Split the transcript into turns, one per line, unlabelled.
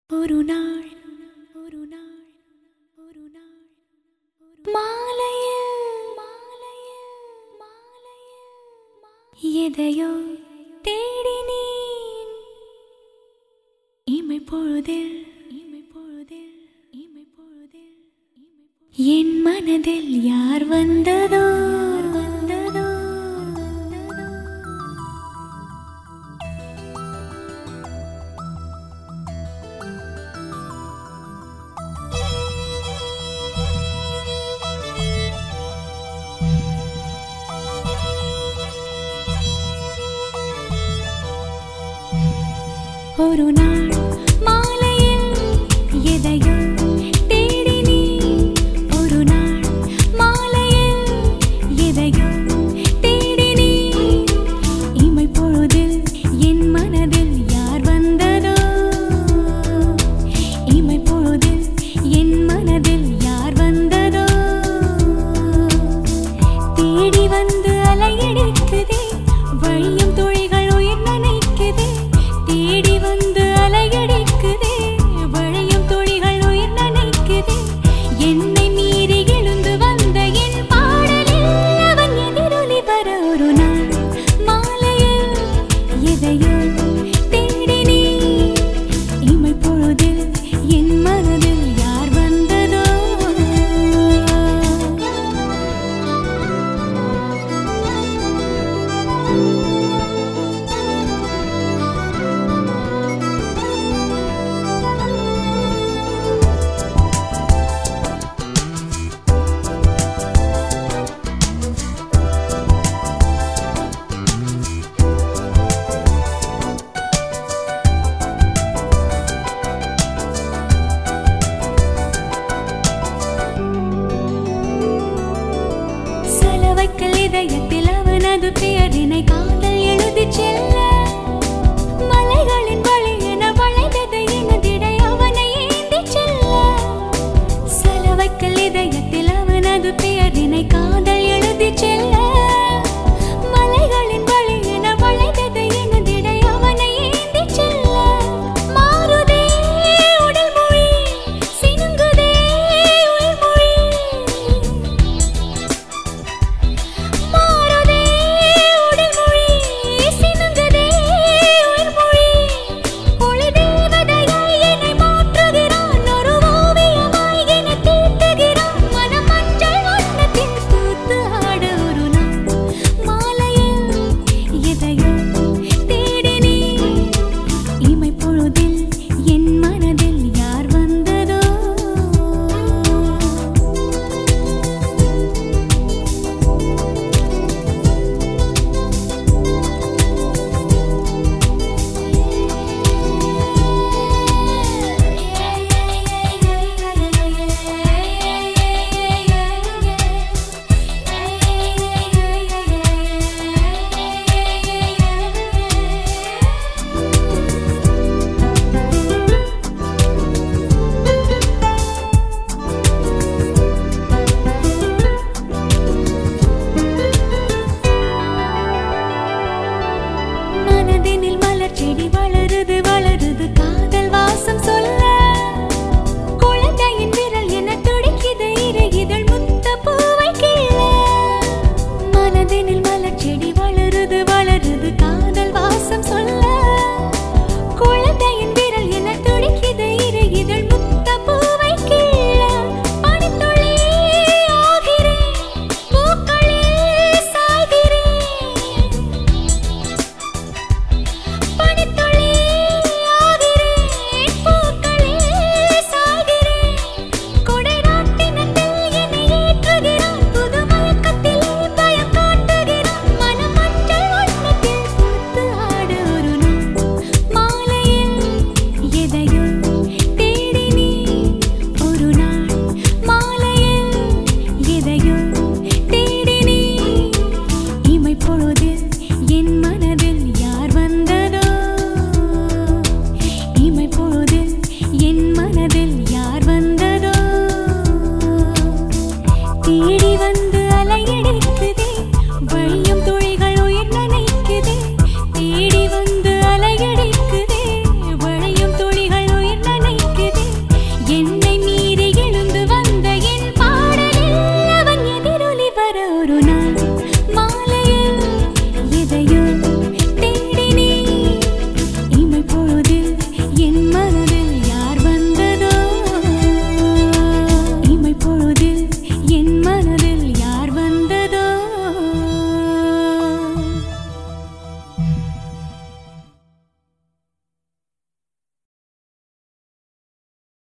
ஒரு நாள் ஒரு நாள் ஒரு நாள் மாலையில் மாலையில் மாலையில் எதையோ தேடினேன் இமை பொழுதில் இமை பொழுதில் இமை பொழுதில் என் மனதில் யார் வந்ததோ வந்ததோ ஒரு நாள் மாலையில் எதையோ தேடினேன் ஒரு நாள் மாலையில் எதையோ தேடினேன் இமை பொழுதில் என் மனதில் யார் வந்ததோ இமை பொழுதில் என் மனதில் யார் வந்ததோ தேடி வந்து அலையடிக்குதே வழியும் துளிகள் உயிர் நினைக்குதே தேடி வந்து அலையடிக்குதே வழியும் துளிகள் உயிர் நினைக்குதே என்னை மீறி எழுந்து வந்த என் பாடலில் அவன் எதிரொலி வர ஒரு நாள் மாலையில் எதையோ தேடினேன் இமை பொழுதில் என் மனதில் யார் வந்ததோ சலவைக்கல் இதயத்தில் அவனது பெயரினை காதல் எழுதிச் செல்ல மலைகளின் வழி என வளைந்தது எனதிடை அவனை ஏந்திச் செல்ல சலவைக்கல் இதயத்தில் அவனது பெயரினை காதல்